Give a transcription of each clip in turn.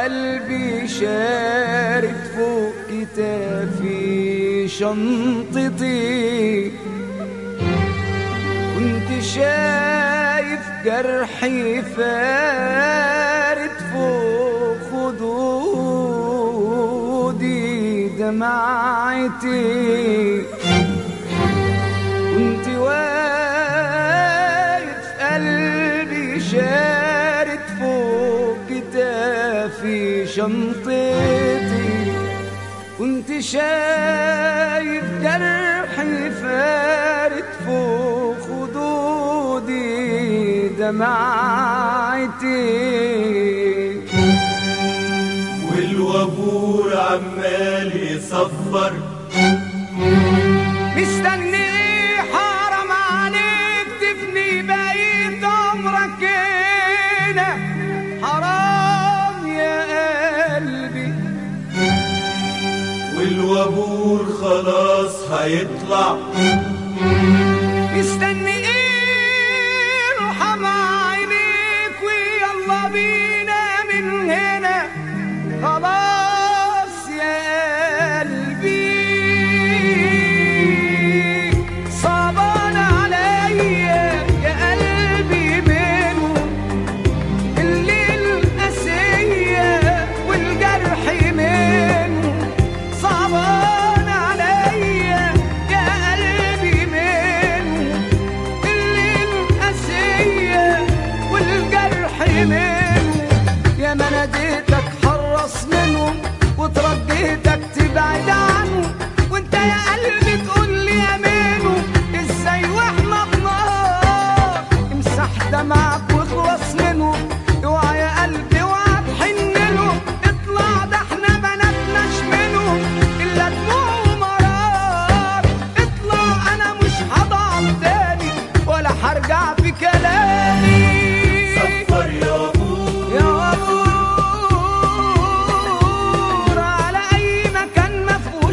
قلبي شارد فوق كتافي شنطتي كنت شايف جرحي فارد فوق خدودي دمعتي كنت واقف قلبي شارد فوق كتافي شنطتي كنت شايف جرحي فارد فوق خدودي دمعتي والوابور عمال يصفر مستني حرام عليك تفني بقيت عمرك هنا حرام يا قلبي والوابور خلاص هيطلع مستني ايه ارحم عينيك ويلا بينا من هنا خلاص يا قلبي صعبان عليا يا قلبي منه الليل قاسية والجرح منه صعبان عليا يا قلبي منه الليل قاسية والجرح منه يا ما ناديتك حرص منه وترجيتك تبعد عنه وانت يا قلبي تقول لي يا منه ازاي واحنا في نار امسح دمعك واخلص منه اوعى يا قلبي اوعى تحن له اطلع ده احنا ما نبناش منه الا دموع ومرار اطلع انا مش هضعف تاني ولا هرجع في كلامي صفر يا ابوي يا غفور على اي مكان ما فيهوش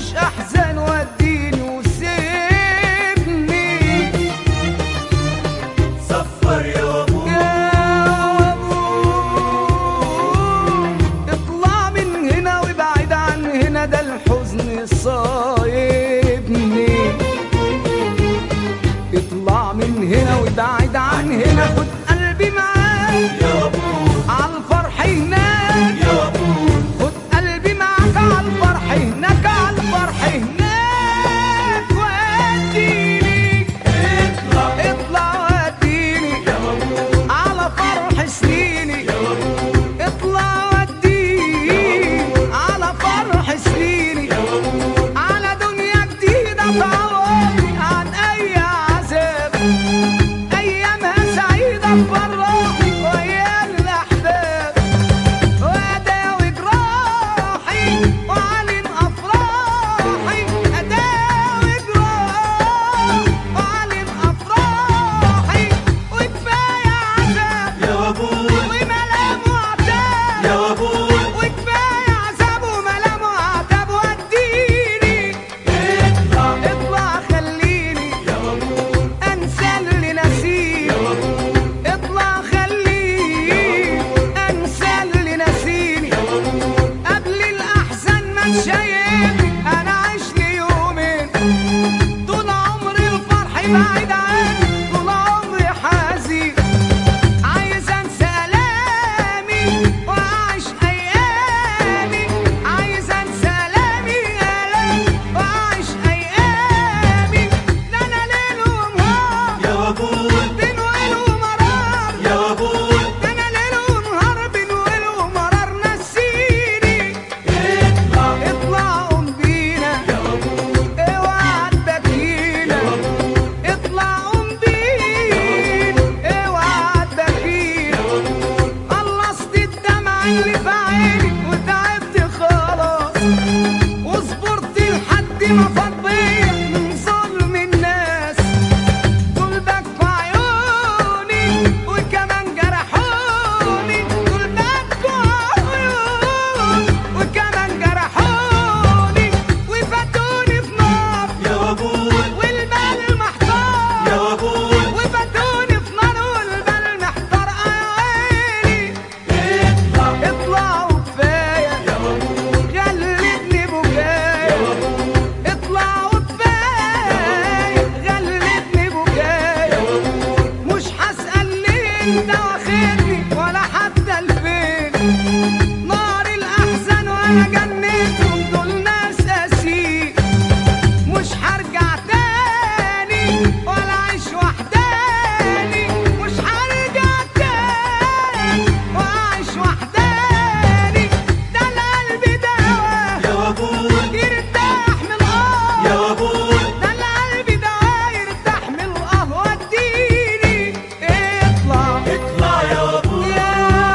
انا جنيتهم دول ناس اسير مش هرجع تاني ولا اعيش وحداني مش هرجع تاني ولا اعيش وحداني ده القلب دواء يا وابور يرتاح من القهر يا وابور ده القلب دواء يرتاح من القهوة اديني اطلع اطلع يا وابور يا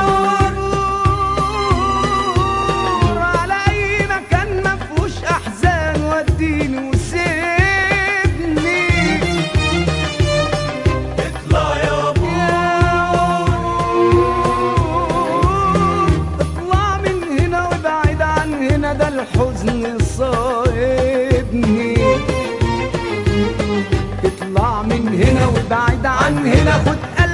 ورور على اي مكان ما فيهوش احزان وديني وسيبني اطلع يا وابور اطلع من هنا وابعد عن هنا ده الحزن صايبني اطلع من هنا وابعد عن هنا خد